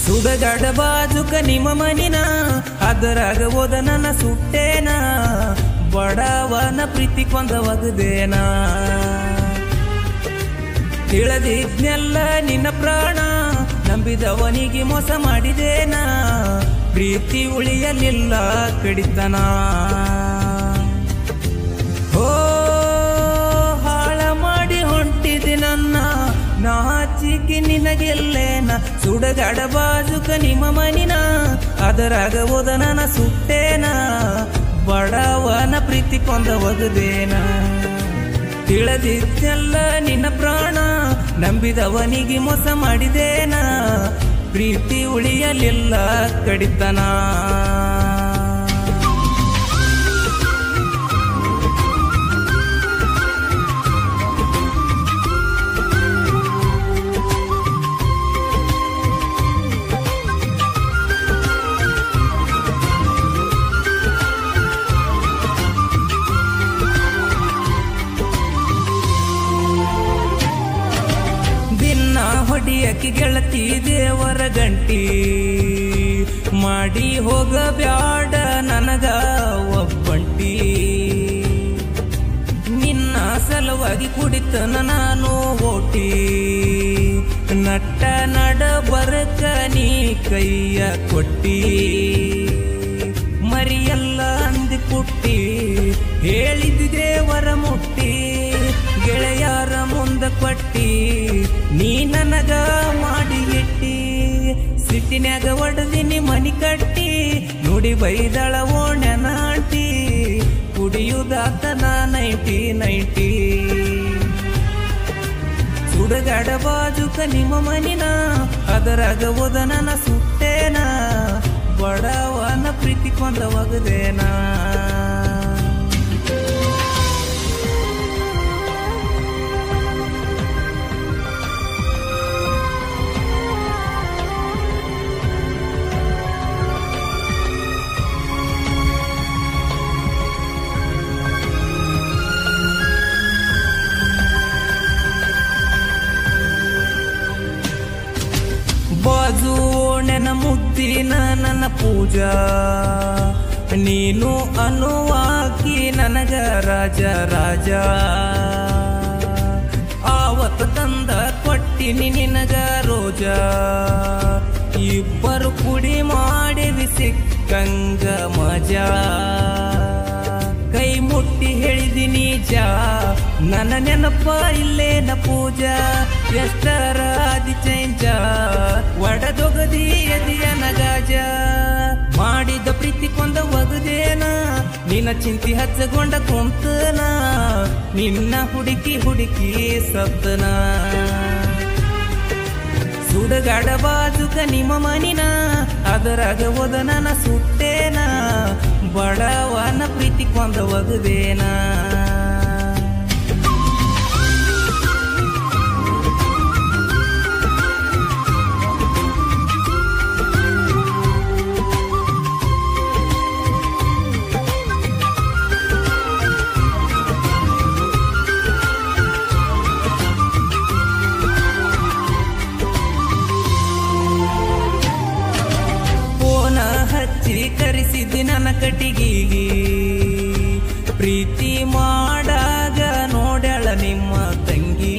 ಸುಡಗಾಡ ಬಾಜುಕ ನಿಮ್ಮ ಮನಿನ ಅದರಾಗ ಓದ ನನ್ನ ಸುಟ್ಟೇನ ಬಡವನ ಪ್ರೀತಿ ಕೊಂದ ಒಗದೇನ ತಿಳಿದಿದ್ನೆಲ್ಲ ನಿನ್ನ ಪ್ರಾಣ ನಂಬಿದವನಿಗೆ ಮೋಸ ಮಾಡಿದೇನ ಪ್ರೀತಿ ಉಳಿಯಲಿಲ್ಲ ಕಡಿತನ ಓ ಹಾಳ ಮಾಡಿ ಹೊಂಟಿದೆ ನನ್ನ ನಾಚಿಕೆ ನಿನಗೆಲ್ಲೇನ ಸುಡಗಾಡ ಬಾಜುಕ ನಿಮ್ಮ ಮನಿನ ಅದರಾಗ ಓದ ನನ್ನ ಸುಟ್ಟೇನ ಬಡವನ ಪ್ರೀತಿ ಕೊಂದ ಒಗದೇನ ತಿಳಿದಿದ್ದೆಲ್ಲ ನಿನ್ನ ಪ್ರಾಣ ನಂಬಿದವನಿಗೆ ಮೋಸ ಮಾಡಿದೇನ ಪ್ರೀತಿ ಉಳಿಯಲಿಲ್ಲ ಕಡಿತನ ದಿನ ಹೊಡಿಯಕ್ಕೆ ಗೆಳತಿ ದೇವರ ಗಂಟಿ ಮಾಡಿ ಹೋಗ ಬ್ಯಾಡ ನನಗ ಒಬ್ಬಂಟಿ ನಿನ್ನ ಸಲುವಾಗಿ ಕುಡಿತನ ನಾನು ಓಟಿ ನಟ್ಟ ನಡ ಬರಕ ನೀ ಕೈಯ ಕೊಟ್ಟಿ ಮರಿಯಲ್ಲ ಅಂದಿ ಪುಟ್ಟಿ ಹೇಳಿದ ದೇವರ ಮುಟ್ಟಿ ಗೆಳೆಯರ ಮುಂದ ಕೊಟ್ಟಿ ನೀ ನನಗ ಮಾಡಿ ಇಟ್ಟಿ ಸಿಟ್ಟಿನ್ಯಾಗ ಒಡದಿನಿ ಮನಿ ಕಟ್ಟಿ ನುಡಿ ಬೈದಳ ಓಣ್ಯನ ಆಂಟಿ ಕುಡಿಯುದಾತನ ನೈಟಿ ನೈಟಿ ಸುಡಗಾಡ ಬಾಜುಕ ನಿಮ್ಮ ಮನಿನ ಅದರಾಗ ಓದ ನನ್ನ ಸುಟ್ಟೇನ ಬಡವನ ಪ್ರೀತಿ ಕೊಂದ ಒಗದೇನ ಬಾಜು ಓಣೆನ ಮುದ್ದಿನ ನನ್ನ ಪೂಜಾ ನೀನು ಅನ್ನುವಾಕಿ ನನಗ ರಾಜ ರಾಜ ಆವತ್ತು ತಂದ ಕೊಟ್ಟಿನಿ ನಿನಗ ರೋಜ ಇಬ್ಬರು ಕುಡಿ ಮಾಡಿವಿ ಸಿಕ್ಕಂಗ ಮಜಾ ಕೈ ಮುಟ್ಟಿ ಹೇಳಿದಿನಿ ಜಾ ನನ್ನ ನೆನಪ ಇಲ್ಲೇನ ಪೂಜಾ ಎಷ್ಟರ ಆದಿ ಚೈಂಜ ಒಡದೊಗದಿ ಎದಿಯ ನಗಾಜ ಮಾಡಿದ ಪ್ರೀತಿ ಕೊಂದ ಒಗದೇನ ನಿನ್ನ ಚಿಂತಿ ಹಚ್ಚಗೊಂಡ ಕುಂತನ ನಿನ್ನ ಹುಡುಕಿ ಹುಡುಕಿ ಸತ್ತನ ಸುಡಗಾಡ ಬಾಜುಕ ನಿಮ್ಮ ಮನಿನ ಅದರಾಗ ಓದ ನನ್ನ ಸುಟ್ಟೇನ ಬಡವನ ಪ್ರೀತಿ ಕೊಂದ ಒಗದೇನ ಫೋನ ಹಚ್ಚಿ ಕರೆಸಿದ್ದಿ ನನ್ನ ಕಟಿಗಿಗಿ ಪ್ರೀತಿ ಮಾಡಾಗ ನೋಡ್ಯಾಳ ನಿಮ್ಮ ತಂಗಿ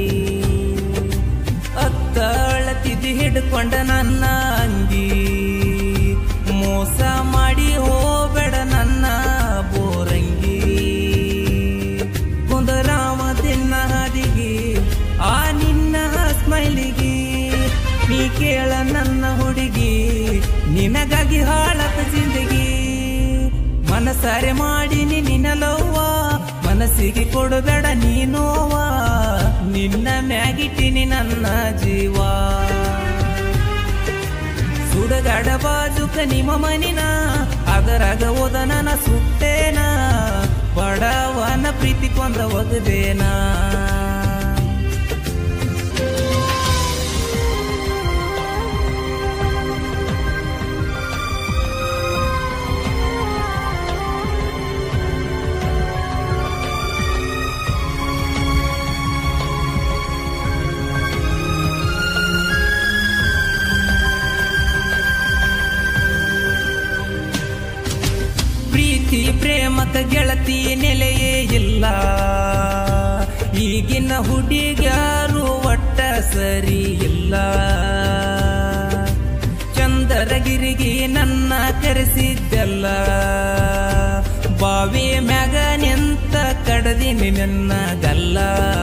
ಅತ್ತಳತಿದ್ದಿ ಹಿಡ್ಕೊಂಡ ನನ್ನ ಅಂಗಿ ಮೋಸ ಮಾಡಿ ಹೋಬೇಡ ನನ್ನ ಬೋರಂಗಿ ಕುಂದರಾಮ ತಿನ್ನ ಹಾದಿಗಿ ಆ ನಿನ್ನ ಸ್ಮೈಲಿಗಿ ನೀ ಕೇಳ ನನ್ನ ಹುಡುಗಿ ನಿನಗಾಗಿ ಹಾಳತ ಜಿಂದಗಿ ಮನಸಾರೆ ಮಾಡಿನಿ ನಿನ್ನ ಲವ್ವ ಮನಸ್ಸಿಗೆ ಕೊಡಬೇಡ ನೀನೋವ ನಿನ್ನ ಮ್ಯಾಗಿಟ್ಟಿನಿ ನನ್ನ ಜೀವ ಸುಡಗಾಡ ಬಾಜುಕ ನಿಮ್ಮ ಮನಿನ ಅದರಾಗ ಓದ ನನ್ನ ಸುಟ್ಟೇನ ಬಡವನ ಪ್ರೀತಿ ಕೊಂದ ಒಗದೇನ ಪ್ರೀತಿ ಪ್ರೇಮಕ ಗೆಳತಿ ನೆಲೆಯೇ ಇಲ್ಲ ಈಗಿನ ಹುಡುಗ್ಯಾರು ಒಟ್ಟ ಸರಿ ಇಲ್ಲ ಚಂದರಗಿರಿಗೆ ನನ್ನ ಕರೆಸಿದ್ದೆಲ್ಲ ಬಾವಿ ಮ್ಯಾಗ ನಿಂತ ಕಡದಿನಿ ನನ್ನ ಗಲ್ಲ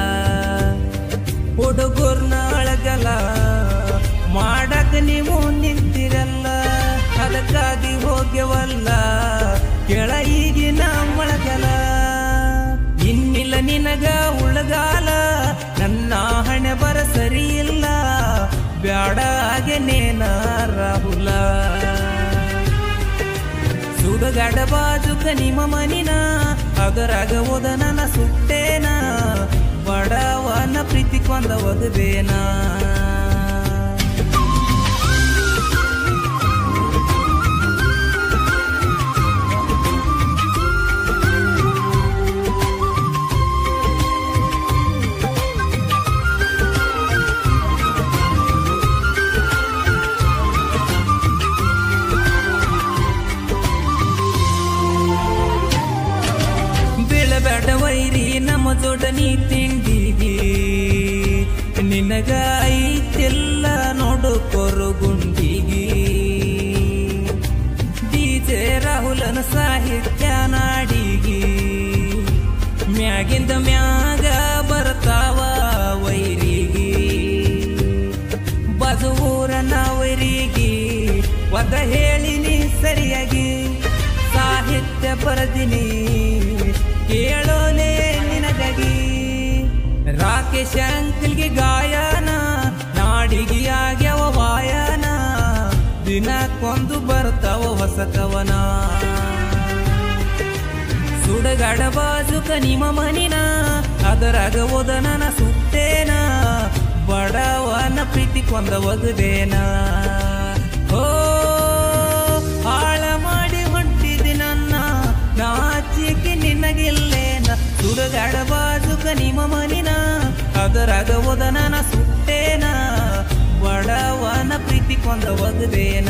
ಹುಡುಗರ್ನ ಅಳಗಲ ಮಾಡಕ ನೀವು ನಿಂತಿರಲ್ಲ ಅದಕ್ಕಾಗಿ ಹೋಗ್ಯವಲ್ಲ ಕೆಳ ಈಗಿನ ಮೊಳಗಲ ಇನ್ನಿಲ್ಲ ನಿನಗ ಉಳಗಾಲ ನನ್ನ ಹಣೆ ಬರ ಸರಿ ಇಲ್ಲ ಬ್ಯಾಡ ಆಗನೇನ ರಾಹುಲ ಸುಡಗಾಡ ಬಾಜುಕ ನಿಮ್ಮ ಮನಿನ ಅಗರಾಗ ಓದ ನನ್ನ ಸುಟ್ಟೇನ ಬಡವನ ಪ್ರೀತಿ ಕೊಂದ ಒಗದೇನಾ ಬೀಳಬೇಡ ವೈರಿ ನಮ್ಮ ಜೋಡ ನೀ ತಿಂಡಿಗಿ ನಿನಗ ಐತೆಲ್ಲ ನೋಡು ಕೊರು ಗುಂಡಿಗಿ ಡಿಜೆ ರಾಹುಲನ ಸಾಹಿತ್ಯ ನಾಡಿಗಿ ಮ್ಯಾಗಿಂದ ಮ್ಯಾಗ ಬರ್ತಾವ ವೈರಿಗಿ ಬಸವೂರನ ವೈರಿಗಿ ಒದ ಹೇಳಿನಿ ಸರಿಯಾಗಿ ಸಾಹಿತ್ಯ ಬರದಿನಿ ಕೇಳೋಲೆ ನಿನಗಾಗಿ ರಾಕೇಶ್ ಅಂಕಲ್ಗೆ ಗಾಯನ ನಾಡಿಗೆ ಆಗ್ಯವ ವಾಯನ ದಿನಕ್ಕೊಂದು ಬರ್ತಾವ ಹೊಸ ಕವನ ಸುಡಗಾಡ ಬಾಜುಕ ನಿಮ್ಮ ಮನಿನ ಅದರಾಗ ಓದನನ ಸುತ್ತೇನ ಬಡವನ ಪ್ರೀತಿ ಕೊಂದ ಒಗದೇನ ಓ ಹಾಳ ಮಾಡಿ ಹೊಂಟಿದಿ ನನ್ನ ನಾಚಿಕೆ ನಿನಗಿಲ್ಲೇನ ಸುಡಗಾಡ ಬಾಜುಕ ನಿಮ್ಮ ಮನಿನ ಅದರಾಗ ಓದನನ ಸುತ್ತೇನ ಬಡವನ ಪ್ರೀತಿ ಕೊಂದ ಒಗದೇನ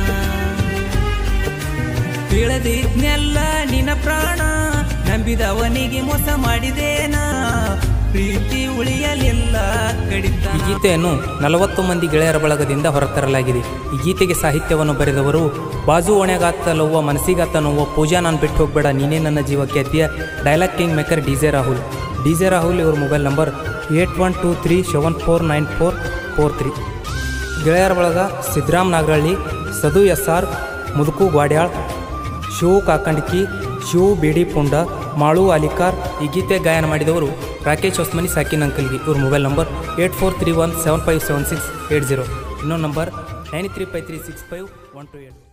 ತಿಳಿದಿದ್ನೆಲ್ಲ ನಿನ್ನ ಪ್ರಾಣ ನಂಬಿದವನಿಗೆ ಮೋಸ ಮಾಡಿದೇನ ಪ್ರೀತಿ ಉಳಿಯಲಿಲ್ಲ ಕಡಿತ ಈ ಗೀತೆಯನ್ನು ನಲವತ್ತು ಮಂದಿ ಗೆಳೆಯರ ಬಳಗದಿಂದ ಹೊರತರಲಾಗಿದೆ ಈ ಗೀತೆಗೆ ಸಾಹಿತ್ಯವನ್ನು ಬರೆದವರು ಬಾಜು ಒಣೆಗಾತ ಲವ್ವ ಮನಸ್ಸಿಗಾತ ನೋವ ಪೂಜಾ ನಾನು ಬಿಟ್ಟು ಹೋಗ್ಬೇಡ ನೀನೇ ನನ್ನ ಜೀವಕ್ಕೆ ಅತಿಯ dialogue king maker D J Rahul D J Rahul ಇವ್ರ mobile number eight one two three seven four nine four four three ಗೆಳೆಯರ ಬಳಗ ಸಿದ್ದರಾಮ್ ನಾಗರಳ್ಳಿ ಸದು ಎಸ್ ಆರ್ ಮುದುಕು ಗ್ವಾಡ್ಯಾಳ್ ಶಿವು ಕಾಕಂಡ್ಕಿ ಶಿವು ಬೇಡಿ ಪುಂಡ ಮಾಳು ಅಲಿಕಾರ್ ಈ ಗೀತೆ ಗಾಯನ ಮಾಡಿದವರು ರಾಕೇಶ್ ಹೊಸ್ಮನಿ ಸಾಕಿನ್ ಅಂಕಲ್ಗಿ ಇವ್ರ mobile number eight four three one seven five seven six eight zero ಇನ್ನೊಂದು number nine three five three six five one two eight